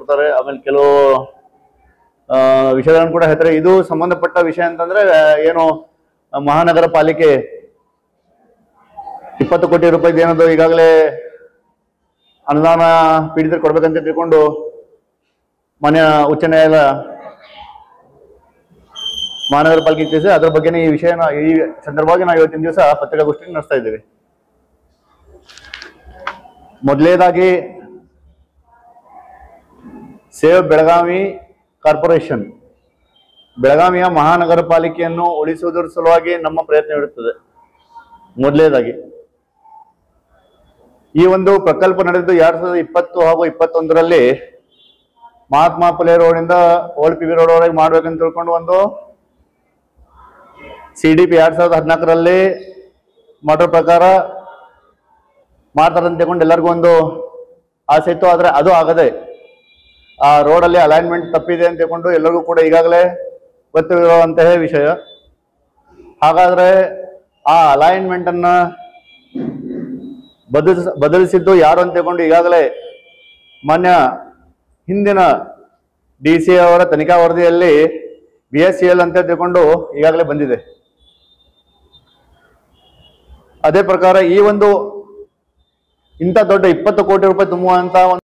ಕೊಡ್ತಾರೆ ಆಮೇಲೆ ಕೆಲವು ಆ, ವಿಷಯಗಳನ್ನು ಕೂಡ ಹೇಳ್ತಾರೆ ಇದು ಸಂಬಂಧಪಟ್ಟ ವಿಷಯ ಅಂತಂದ್ರೆ ಆ, ಏನು ಆ, ಮಹಾನಗರ ಪಾಲಿಕೆ ಇಪ್ಪತ್ತು ಕೋಟಿ ರೂಪಾಯಿ ಏನದು ಈಗಾಗಲೇ ಅನುದಾನ ಪೀಡಿತರು ಕೊಡ್ಬೇಕಂತ ತಿಳ್ಕೊಂಡು ಮಾನ್ಯ ಉಚ್ಚ ನ್ಯಾಯಾಲಯ ಮಹಾನಗರ ಪಾಲಿಕೆ ತಿಳಿಸಿ ಅದ್ರ ಬಗ್ಗೆನೇ ಈ ವಿಷಯನ ಈ ಸಂದರ್ಭವಾಗಿ ನಾವು ಇವತ್ತಿನ ದಿವಸ ಪತ್ರಿಕಾಗೋಷ್ಠಿ ನಡೆಸ್ತಾ ಇದ್ದೇವೆ ಮೊದಲನೇದಾಗಿ ಸೇವ್ ಬೆಳಗಾವಿ ಕಾರ್ಪೊರೇಷನ್ ಬೆಳಗಾವಿಯ ಮಹಾನಗರ ಪಾಲಿಕೆಯನ್ನು ಉಳಿಸುವುದರ ಸಲುವಾಗಿ ನಮ್ಮ ಪ್ರಯತ್ನ ಇರುತ್ತದೆ ಮೊದಲನೇದಾಗಿ ಈ ಒಂದು ಪ್ರಕಲ್ಪ ನಡೆದು ಎರಡ್ ಸಾವಿರದ ಇಪ್ಪತ್ತು ಹಾಗೂ ಇಪ್ಪತ್ತೊಂದರಲ್ಲಿ ಮಹಾತ್ಮ ಫುಲೆ ರೋಡಿಂದ ಓಲ್ಡ್ ಪಿ ವಿ ರೋಡ್ ವರೆಗೆ ಮಾಡ್ಬೇಕಂತ ತಿಳ್ಕೊಂಡು ಒಂದು ಸಿ ಡಿ ಪಿ ಎರಡ್ ಸಾವಿರದ ಹದಿನಾಲ್ಕರಲ್ಲಿ ಮಾಡೋ ಪ್ರಕಾರ ಮಾಡ್ತಾರೆ ಅಂತ ತಿಳ್ಕೊಂಡು ಎಲ್ಲರಿಗೂ ಒಂದು ಆಸೆ ಇತ್ತು ಆದ್ರೆ ಅದು ಆಗದೆ ಆ ರೋಡಲ್ಲಿ ಅಲೈನ್ಮೆಂಟ್ ತಪ್ಪಿದೆ ಅಂತ ತಿಳ್ಕೊಂಡು ಎಲ್ಲರಿಗೂ ಕೂಡ ಈಗಾಗಲೇ ಗೊತ್ತಿರುವಂತಹ ವಿಷಯ ಹಾಗಾದ್ರೆ ಆ ಅಲೈನ್ಮೆಂಟ್ ಅನ್ನ ಬದಲಿಸ ಬದಲಿಸಿದ್ದು ಯಾರು ಅಂತ ತಿಳ್ಕೊಂಡು ಈಗಾಗಲೇ ಮಾನ್ಯ ಹಿಂದಿನ ಡಿ ಸಿ ಅವರ ತನಿಖಾ ವರದಿಯಲ್ಲಿ ಬಿ ಎಸ್ ಸಿ ಎಲ್ ಅಂತ ತಿಳ್ಕೊಂಡು ಈಗಾಗಲೇ ಬಂದಿದೆ ಅದೇ ಪ್ರಕಾರ ಈ ಒಂದು ಇಂಥ ದೊಡ್ಡ ಇಪ್ಪತ್ತು ಕೋಟಿ ರೂಪಾಯಿ ತುಂಬುವಂತ ಒಂದು